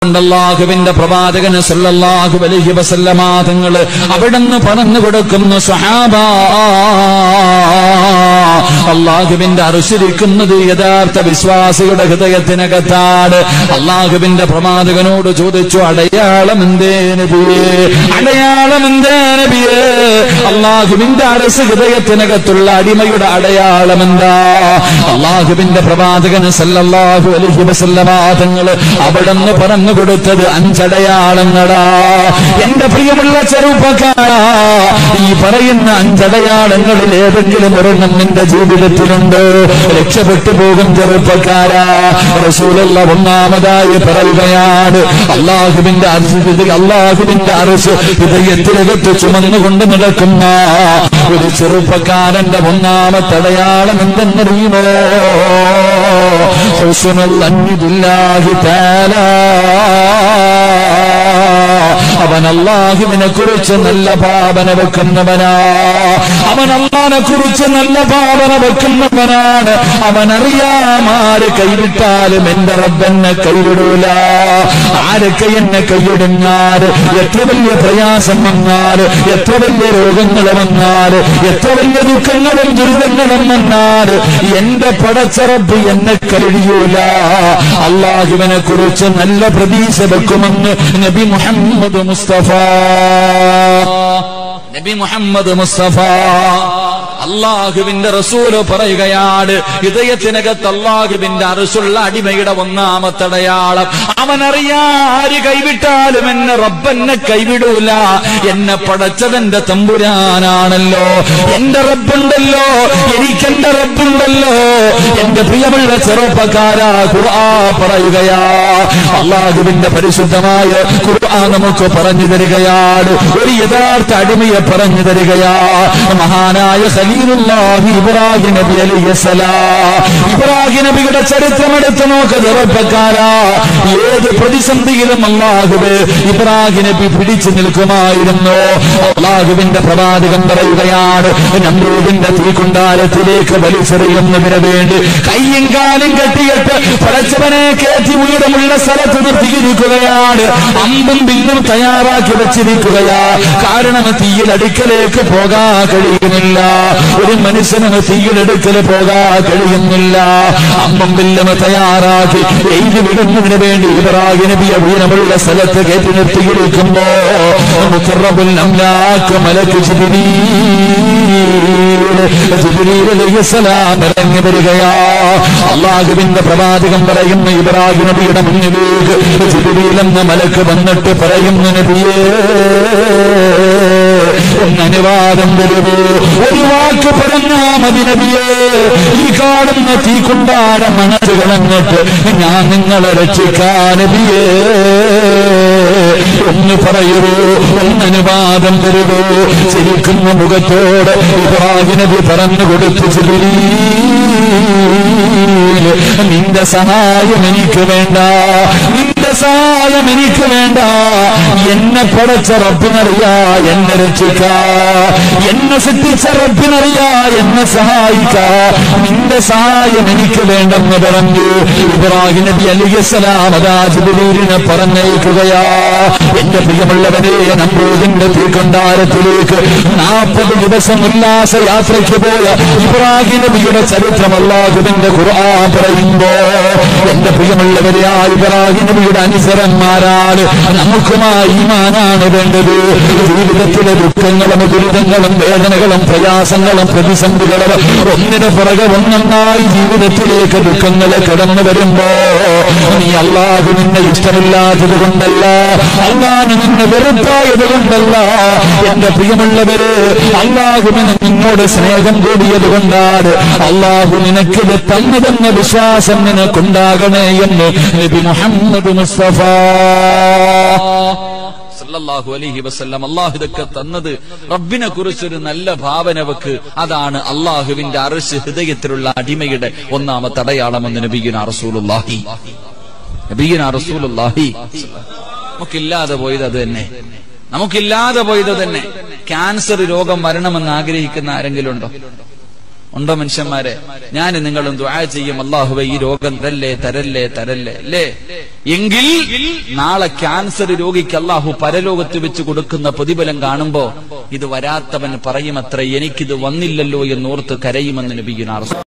അള്ളാഹുവിന്റെ പ്രവാചകന് സല്ലല്ലാഹു അലൈഹി വസല്ലമ തങ്ങള് അവിടുന്ന് പറഞ്ഞു കൊടുക്കുന്നു സ്വഹാബ അള്ളാഹുവിന്റെ അറിശിരിക്കുന്നത് യഥാർത്ഥ വിശ്വാസിയുടെ ഹൃദയത്തിനകത്താണ് അള്ളാഹുവിന്റെ പ്രവാചകനോട് ചോദിച്ചു അടയാളം എന്തേ നബിയേ അടയാളം എന്തേ നബിയേ അള്ളാഹുവിന്റെ അരസ് ഹൃദയത്തിനകത്തുള്ള അടിമയുടെ അടയാളം എന്താ അള്ളാഹുവിന്റെ പ്രവാചകന് സല്ലല്ലാഹു അലൈഹി വസല്ലമ തങ്ങള് അവിടുന്ന് പറഞ്ഞു കൊടുത്തത് അഞ്ചടയാളങ്ങളാ എന്റെ പ്രിയമുള്ള ചെറുപ്പക്കാരാ ഈ പറയുന്ന അഞ്ചടയാളങ്ങളിൽ ഏതെങ്കിലും ഒരെണ്ണം നിന്റെ ജീവിതത്തിലുണ്ട് രക്ഷപ്പെട്ടു പോകും ചെറുപ്പക്കാരാ റസൂലുള്ള ഒന്നാമതായി പറയുകയാണ് അള്ളാഹുവിന്റെ അറിവ് അള്ളാഹുവിന്റെ അറിവ് ഹൃദയത്തിലകത്ത് ചുമന്നുകൊണ്ട് നടക്കുന്ന ഒരു ചെറുപ്പക്കാരന്റെ ഒന്നാമത്തെ അടയാളം എന്തെന്നറിയുമോ ഹുസ്നുൽ അന്നിദില്ലാഹി തആല അവൻ അള്ളാഹുവിനെ കുറിച്ച് നല്ല ഭാവന വെക്കുന്നവനാ അവൻ അള്ളാഹിനെ കുറിച്ച് നല്ല ഭാവന വെക്കുന്നവനാണ് അവൻ അറിയാം ആര് കൈവിട്ടാലും എന്റെ റബ്ബെന്നെ കൈവിടൂല ആരൊക്കെ എന്നെ കൈവിടുന്നാല് എത്ര വലിയ പ്രയാസം വന്നാല് എത്ര വലിയ രോഗങ്ങൾ വന്നാല് എത്ര വലിയ ദുഃഖങ്ങളും ദുരിതങ്ങളും വന്നാല് എന്റെ പടച്ചറബ് എന്നെ കഴിയൂല അള്ളാഹുവിനെ കുറിച്ച് നല്ല പ്രതീക്ഷ വെക്കുമെന്ന് നബി മുഹമ്മദ് മുസ്തഫ നബി മുഹമ്മദ് മുസ്തഫ അള്ളാഹുവിന്റെ റസൂല് പറയുകയാണ് ഹൃദയത്തിനകത്ത് അള്ളാഹുവിന്റെ അറിസുള്ള അടിമയുടെ ഒന്നാമത്തടയാളം അവനറിയാ ആര് കൈവിട്ടാലും എന്നെ റബ്ബെന്നെ കൈവിടൂല എന്നെ പടച്ചതെന്റെ തമ്പുരാനാണല്ലോ എന്റെ റബ്ബുണ്ടല്ലോ എനിക്കെന്റെ റബ്ബുണ്ടല്ലോ എന്റെ പ്രിയമുള്ള ചെറുപ്പക്കാരാ ഖുർആ പറയുകയാ അള്ളാഹുവിന്റെ പരിശുദ്ധമായ ഖുർആ നമുക്ക് പറഞ്ഞു തരികയാണ് ഒരു യഥാർത്ഥ അടിമയെ പറഞ്ഞു തരികയാ മഹാനായ ഖലീലുല്ലാഹി ഇബ്രാഹിം നബി അലൈഹിസ്സലാം ഇബ്രാഹിം നബിയുടെ ചരിത്രം എടുത്തു നോക്ക് ചെറുപ്പക്കാരാ ഏത് പ്രതിസന്ധിയിലും അള്ളാഹുബ് ഇബ്രാഹിം നബി പിടിച്ചു നിൽക്കുമായിരുന്നു അള്ളാഹുവിന്റെ പ്രവാചകൻ പറയുകയാണ് നമ്രൂദിന്റെ തീക്കുണ്ടാരത്തിലേക്ക് വലിച്ചെറിയുന്നതിന് വേണ്ടി കയ്യും കാലും കെട്ടിയിട്ട് പടച്ചവനെ കയറ്റി ഉയരമുള്ള സ്ഥലത്ത് നിർത്തിയിരിക്കുകയാണ് അമ്പും ബില്ലും തയ്യാറാക്കി വെച്ചിരിക്കുകയാ കാരണം തീയിലടുക്കലേക്ക് പോകാൻ കഴിയുന്നില്ല ഒരു മനുഷ്യന് തീയിലടുക്കൽ പോകാൻ കഴിയുന്നില്ല അമ്പും ബില്ലും തയ്യാറാക്കി എഴുതി വിടുന്നതിന് വേണ്ടി ഇബ്രാഹിം നബിയെ ഉയരമുള്ള സ്ഥലത്ത് കയറ്റി നിർത്തിയിരിക്കുമ്പോ മുഖറബുൽ അംലാക്ക് മലക്ക് ജിബ്രീൽ അലൈഹിസ്സലാം ഇറങ്ങി വരികയാ അള്ളാഹുവിന്റെ പ്രവാചകൻ പറയുന്ന ഇബ്രാഹിം നബിയുടെ മുന്നിലേക്ക് ജിബ്രീൽ എന്ന മലക്ക് വന്നിട്ട് പറയുന്ന നബിയേ ഒന്ന് അനുവാദം തരുമോ ഒരു വാക്ക് പറഞ്ഞാ മതി നബിയേ ഈ കാണുന്ന തീക്കുണ്ടാട മനസ്സ് കളഞ്ഞിട്ട് ഞാൻ നിങ്ങളെ രക്ഷിക്കാൻ നബിയേ ഒന്ന് പറയുമോ ഒന്ന് അനുവാദം തരുമോ ചിരിക്കുന്ന മുഖത്തോട് ഇബ്രാഹിം നബി പറഞ്ഞു കൊടുത്തു ജിബ്രീൽ നിന്റെ സഹായം എനിക്ക് വേണ്ട നിന്റെ സഹായം എനിക്ക് വേണ്ട എന്നെ പടച്ച റബ്ബിനറിയാ എന്നെ രക്ഷിക്ക എന്നെ സൃഷ്ടിച്ച റബ്ബിനറിയാ എന്നെ സഹായിക്ക നിന്റെ സഹായം എനിക്ക് വേണ്ടെന്ന് പറഞ്ഞു ഇബ്രാഹിം നബി അലിസ്ലാം അതാ ജിബിലീരിനെ പറഞ്ഞേക്കുകയാ എന്റെ പ്രിയമുള്ളവരെ നമ്പൂതിന്റെ തീക്കൊണ്ടാരത്തിലേക്ക് നാൽപ്പത് ദിവസം ഉല്ലാസ യാത്രയ്ക്ക് പോയ ഇബ്രാഹിം നബിയുടെ ചരിത്രം അള്ളാഹുവിന്റെ ഖുർആൻ പറയുമ്പോ എന്റെ പ്രിയമുള്ളവരെ ആ ഇബ്രാഹിം നബിയുടെ അനുസരന്മാരാണ് നമുക്കുമായി ഈമാനാണ് വേണ്ടത് ജീവിതത്തിലെ ദുഃഖങ്ങളും ദുരിതങ്ങളും വേദനകളും പ്രയാസങ്ങളും പ്രതിസന്ധികളും ഒന്നിനു പുറകെ ഒന്നൊന്നായി ജീവിതത്തിലേക്ക് ദുഃഖങ്ങൾ കടന്നു വരുമ്പോ നീ അള്ളാഹു നിന്നെ ഇഷ്ടമില്ലാത്തത് കൊണ്ടല്ല അള്ളാഹു നിന്നെ വെറുപ്പായത് കൊണ്ടല്ല എന്റെ പ്രിയമുള്ളവര് അള്ളാഹുവിന് നിന്നോട് സ്നേഹം കൂടിയത് കൊണ്ടാണ് അള്ളാഹു നിനക്കിത് തന്നതെന്ന വിശ്വാസം നിനക്കുണ്ടാകണേ എന്ന് നബി മുഹമ്മദ് മുസ്തഫ സല്ലല്ലാഹു അലൈഹി വസല്ലം അള്ളാഹു ഇതൊക്കെ തന്നത് റബ്ബിനെ കുറിച്ചൊരു നല്ല ഭാവന വെക്ക് അതാണ് അള്ളാഹുവിന്റെ അറിശ് ഹൃദയത്തിലുള്ള അടിമയുടെ ഒന്നാമത്തെ അടയാളമെന്ന് നബിയുന റസൂലുള്ളാഹി നബിയുന റസൂലുള്ളാഹി നമുക്കില്ലാതെ പോയത് അത് തന്നെ നമുക്കില്ലാതെ പോയത് തന്നെ ക്യാൻസർ രോഗം വരണമെന്ന് ആഗ്രഹിക്കുന്ന ആരെങ്കിലും ഉണ്ടോ ഉണ്ടോ മനുഷ്യന്മാരെ ഞാൻ നിങ്ങളും ദുആ ചെയ്യും അള്ളാഹുവെ ഈ രോഗം തരല്ലേ തരല്ലേ തരല്ലേ അല്ലേ എങ്കിൽ നാളെ ക്യാൻസർ രോഗിക്ക് അള്ളാഹു പരലോകത്ത് വെച്ച് കൊടുക്കുന്ന പ്രതിഫലം കാണുമ്പോ ഇത് വരാത്തവൻ പറയുമത്ര എനിക്കിത് വന്നില്ലല്ലോ എന്നോർത്ത് കരയുമെന്ന് നബിയുനാർ